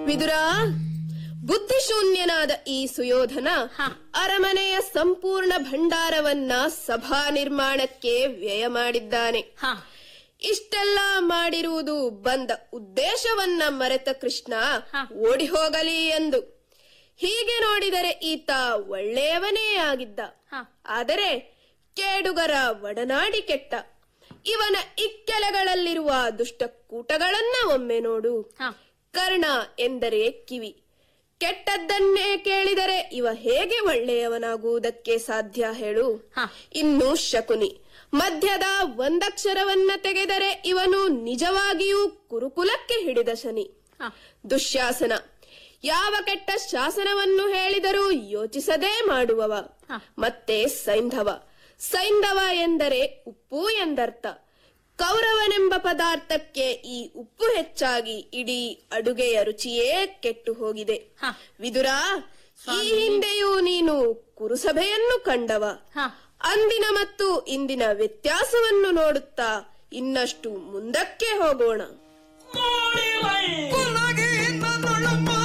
ವಿದುರ ಬುದ್ಧಿಶೂನ್ಯನಾದ ಈ ಸುಯೋಧನ ಹ. ಅರಮನೆಯ ಸಂಪೂರ್ಣ ಭಂಡಾರವನ್ನ ಸಭಾ ನಿರ್ಮಾಣಕ್ಕೆ ವ್ಯಯ ಮಾಡಿದ್ದಾನೆ ಹ ಇಷ್ಟೆಲ್ಲ ಮಾಡಿರುವುದು ಬಂದ ಉದ್ದೇಶವನ್ನ ಮರೆತ ಕೃಷ್ಣ ಹ. ಓಡಿ ಹೋಗಲಿ ಎಂದು ಹೀಗೆ ನೋಡಿದರೆ ಈತ ಒಳ್ಳೆಯವನೇ ಆಗಿದ್ದ ಹ. ಆದರೆ ಕೇಡುಗರ ಒಡನಾಡಿ ಕೆಟ್ಟ ಇವನ ಇಕ್ಕೆಲಗಳಲ್ಲಿರುವ ದುಷ್ಟ ಕೂಟಗಳನ್ನ ಒಮ್ಮೆ ನೋಡು ಹ ಕರ್ಣ ಎಂದರೆ ಕಿವಿ ಕೆಟ್ಟದ್ದನ್ನೇ ಕೇಳಿದರೆ ಇವ ಹೇಗೆ ಒಳ್ಳೆಯವನಾಗುವುದಕ್ಕೆ ಸಾಧ್ಯ ಹೇಳು ಹ. ಇನ್ನು ಶಕುನಿ ಮಧ್ಯದ ಒಂದಕ್ಷರವನ್ನ ತೆಗೆದರೆ ಇವನು ನಿಜವಾಗಿಯೂ ಕುರುಕುಲಕ್ಕೆ ಹಿಡಿದ ಶನಿ ಹ ದುಶ್ಯಾಸನ ಯಾವ ಕೆಟ್ಟ ಶಾಸನವನ್ನು ಹೇಳಿದರೂ ಯೋಚಿಸದೇ ಮಾಡುವವ ಹ. ಮತ್ತೆ ಸೈಂಧವ ಸೈಂಧವ ಎಂದರೆ ಉಪ್ಪು ಎಂದರ್ಥ ಕೌರವನೆಂಬ ಪದಾರ್ಥಕ್ಕೆ ಈ ಉಪ್ಪು ಹೆಚ್ಚಾಗಿ ಇಡೀ ಅಡುಗೆಯ ರುಚಿಯೇ ಕೆಟ್ಟು ಹೋಗಿದೆ ಹ. ವಿದುರ ಈ ಹಿಂದೆಯೂ ನೀನು ಕುರುಸಭೆಯನ್ನು ಕಂಡವ ಹ ಅಂದಿನ ಮತ್ತು ಇಂದಿನ ವ್ಯತ್ಯಾಸವನ್ನು ನೋಡುತ್ತಾ ಇನ್ನಷ್ಟು ಮುಂದಕ್ಕೆ ಹೋಗೋಣ ಕುಲಗಿ ನನ್ನೊಳು